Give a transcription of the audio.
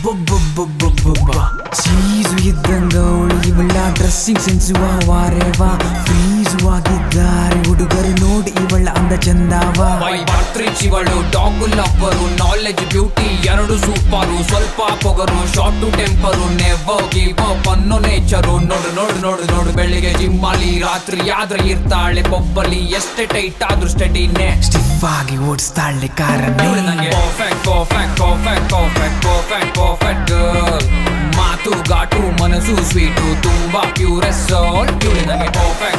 ಅಬ್ಬಬ್ಬಬ್ಬಬ್ಬಬ್ಬ cheese ಇದ್ದಂಗ ಅವಳು ಇವಳ ಡ್ರೆಸ್ಸಿಂಗ್ ಸೆನ್ಸು ವಾರೇವಾ ಫ್ರೀಸು ಆಗಿದ್ದಾರೆ ಹುಡುಗರು ನೋಡಿ ಇವಳ ಅಂದ ಚಂದವ ಇವಳು ಡಾಗು ಲವ್ವರು ನಾಲೆಜ್ ಬ್ಯೂಟಿ ಎರಡು ಸೂಪರು ಸ್ವಲ್ಪ ಪೊಗರು short to temper never give up ಅನ್ನೋ ನೇಚರು ನೋಡು ನೋಡು ನೋಡು ನೋಡು ಬೆಳಿಗ್ಗೆ ಜಿಮ್ಮಲ್ಲಿ ರಾತ್ರಿ ಆದ್ರೆ ಇರ್ತಾಳೆ ಪಬ್ಬಲ್ಲಿ ಎಷ್ಟೇ ಟೈಟ್ ಆದ್ರೂ ಸ್ಟಡಿನೇ ಸ್ಟಿಫ್ ಆಗಿ ಓಡಿಸ್ತಾಳೆ ಕಾರನ್ನೇ ಇವಳು ನಂಗೆ perfect perfect perfect perfect perfect perfect girl ಮಾತು ಘಾಟು ಮನಸ್ಸು ಸ್ವೀಟು ತುಂಬಾ ಪ್ಯೂರೆಸ್ಟ್ ಸೋಲ್ ಇವಳು ನಂಗೆ ಪರ್ಫೆಕ್ಟ್